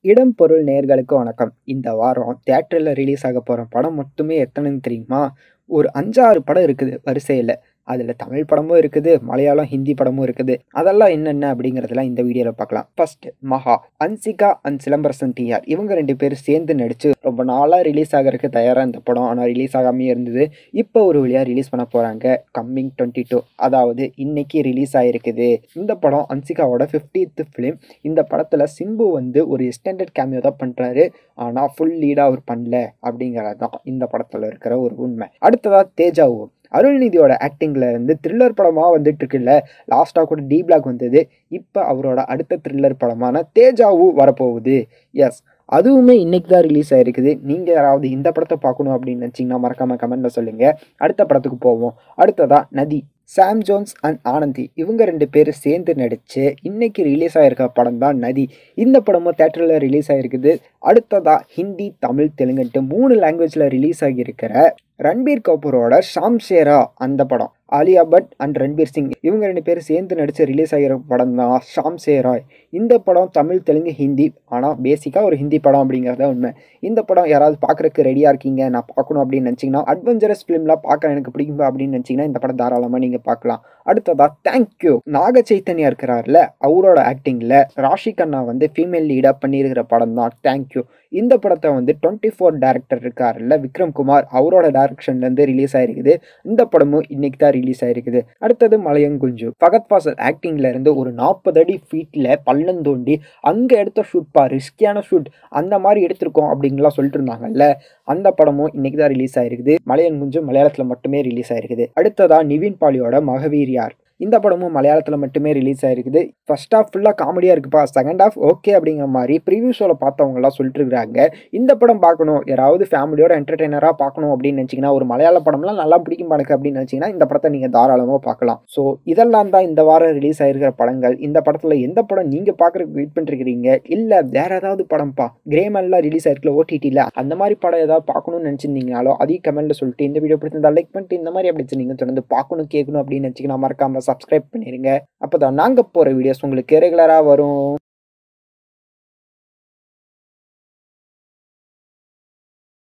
இடம் பொருள் நேர்களுக்கு வணக்கம் இந்த வாரம் தியேட்டரில் ரிலீஸ் ஆக போகிற படம் மட்டுமே எத்தனைன்னு தெரியுமா ஒரு அஞ்சாறு படம் இருக்குது வரிசையில் அதில் தமிழ் படமும் இருக்குது மலையாளம் ஹிந்தி படமும் இருக்குது அதெல்லாம் என்னென்ன அப்படிங்கிறதெல்லாம் இந்த வீடியோவில் பார்க்கலாம் ஃபர்ஸ்ட் மகா அன்சிகா அண்ட் சிலம்பரசன் டிஆர் இவங்க ரெண்டு பேரும் சேர்ந்து நடித்து ரொம்ப நாளாக ரிலீஸ் ஆகிறதுக்கு தயாராக இந்த படம் ஆனால் ரிலீஸ் ஆகாமே இருந்தது இப்போ ஒரு வழியாக ரிலீஸ் பண்ண போகிறாங்க கம்மிங் டுவெண்ட்டி டூ அதாவது இன்னைக்கு ரிலீஸ் ஆகிருக்குது இந்த படம் அன்சிகாவோட ஃபிஃப்டீத் ஃபிலிம் இந்த படத்தில் சிம்பு வந்து ஒரு எக்ஸ்டெண்டட் கேமியோ தான் பண்ணுறாரு ஆனால் ஃபுல் லீடாக அவர் பண்ணல அப்படிங்கிறது தான் இந்த படத்தில் இருக்கிற ஒரு உண்மை அடுத்ததாக தேஜாவு அருள்நிதியோட ஆக்டிங்கில் இருந்து த்ரில்லர் படமாக வந்துட்டு இருக்குல்ல லாஸ்ட்டாக கூட டி பிளாக் வந்தது இப்போ அவரோட அடுத்த த்ரில்லர் படமான தேஜாவு வரப்போகுது எஸ் அதுவுமே இன்னைக்கு தான் ரிலீஸ் ஆயிருக்குது நீங்கள் யாராவது இந்த படத்தை பார்க்கணும் அப்படின்னு நினச்சிங்கன்னா மறக்காமல் கமெண்ட்டில் சொல்லுங்கள் அடுத்த படத்துக்கு போவோம் அடுத்ததா நதி சாம் ஜோன்ஸ் அண்ட் ஆனந்தி இவங்க ரெண்டு பேரும் சேர்ந்து நடித்து இன்னைக்கு ரிலீஸ் ஆகிருக்க படம் தான் நதி இந்த படமும் தேட்டரில் ரிலீஸ் ஆகிருக்குது அடுத்ததாக ஹிந்தி தமிழ் தெலுங்குன்ட்டு மூணு லாங்குவேஜில் ரிலீஸ் ஆகியிருக்கிற ரன்பீர் கபூரோட ஷாம்ஷேரா அந்த படம் ஆலியா பட் அண்ட் ரன்பீர் சிங் இவங்க ரெண்டு பேரும் சேர்ந்து நடித்து ரிலீஸ் ஆகிற படம் தான் ஷாம்ஷேராய் இந்த படம் தமிழ் தெலுங்கு ஹிந்தி ஆனால் பேசிக்காக ஒரு ஹிந்தி படம் அப்படிங்கிறத உண்மை இந்த படம் யாராவது பார்க்குறக்கு ரெடியாக இருக்கீங்க நான் பார்க்கணும் அப்படின்னு நினச்சிங்கன்னா அட்வென்ச்சரஸ் ஃபிலிம்லாம் பார்க்க எனக்கு பிடிக்கும் அப்படின்னு நினச்சிங்கன்னா இந்த படம் தாராளமாக நீங்கள் பார்க்கலாம் அடுத்ததா தேங்க்யூ நாக சைத்தன்யா இருக்கிறார்ல அவரோட ஆக்டிங்கில் ராஷி கண்ணா வந்து ஃபீமேல் லீடாக பண்ணியிருக்கிற படம் தான் தேங்க்யூ இந்த படத்தை வந்து டுவெண்ட்டி ஃபோர் டேரக்டர் இருக்கார்ல விக்ரம் குமார் அவரோட டேரக்ஷன்லேருந்து ரிலீஸ் ஆயிருக்குது இந்த படமும் இன்னைக்கு தான் ரிலீஸ் ஆயிருக்குது அடுத்தது மலையங்குஞ்சு ஃபகத் ஃபாசல் ஆக்டிங்ல இருந்து ஒரு நாற்பது அடி ஃபீட்டில் பள்ளம் தோண்டி அங்கே எடுத்த ஷூட் பா ரிஸ்கியான ஷூட் அந்த மாதிரி எடுத்திருக்கோம் அப்படின்லாம் சொல்லிட்டு இருந்தாங்கல்ல அந்த படமும் இன்னைக்கு தான் ரிலீஸ் ஆயிருக்குது மலையங்குஞ்சு மலையாளத்தில் மட்டுமே ரிலீஸ் ஆயிருக்குது அடுத்ததா நிவின் பாலியோட மகவீர் யார் இந்த படமும் மலையாளத்தில் மட்டுமே ரிலீஸ் ஆயிருக்குது ஃபர்ஸ்ட் ஹாஃப் ஃபுல்லாக காமெடியாக இருக்குப்பா செகண்ட் ஹாஃப் ஓகே அப்படிங்கிற மாதிரி ப்ரிவியூ ஷோவில் பார்த்தவங்கலாம் சொல்லிட்டு இருக்காங்க இந்த படம் பார்க்கணும் யாராவது ஃபேமிலியோட என்டர்டெய்னராக பார்க்கணும் அப்படின்னு நினச்சிங்கன்னா ஒரு மலையாள படம்லாம் நல்லா பிடிக்கும் எனக்கு அப்படின்னு நினச்சிங்கன்னா இந்த படத்தை நீங்கள் தாராளமாக பார்க்கலாம் ஸோ இதெல்லாம் தான் இந்த வாரம் ரிலீஸ் ஆகிருக்கிற படங்கள் இந்த படத்தில் எந்த படம் நீங்கள் பார்க்குறதுக்கு வெயிட் பண்ணிருக்கிறீங்க இல்லை வேற ஏதாவது படம்ப்பா கிரேமெல்லாம் ரிலீஸ் ஆயிருக்கல ஓடிடியில் அந்த மாதிரி படம் ஏதாவது பார்க்கணும்னு நினச்சிருந்தீங்கனாலோ அதையும் கமெண்ட்டில் சொல்லிட்டு இந்த வீடியோ பிடிச்சிருந்தா லைக் பண்ணிட்டு இந்த மாதிரி அப்படி நீங்கள் தொடர்ந்து பார்க்கணும் கேட்கணும் அப்படின்னு நினச்சிங்கன்னா மறக்காமல் சப்ஸ்கிரைப் பண்ணிடுங்க அப்போ தான் நாங்கள் போகிற வீடியோஸ் உங்களுக்கு ரெகுலராக வரும்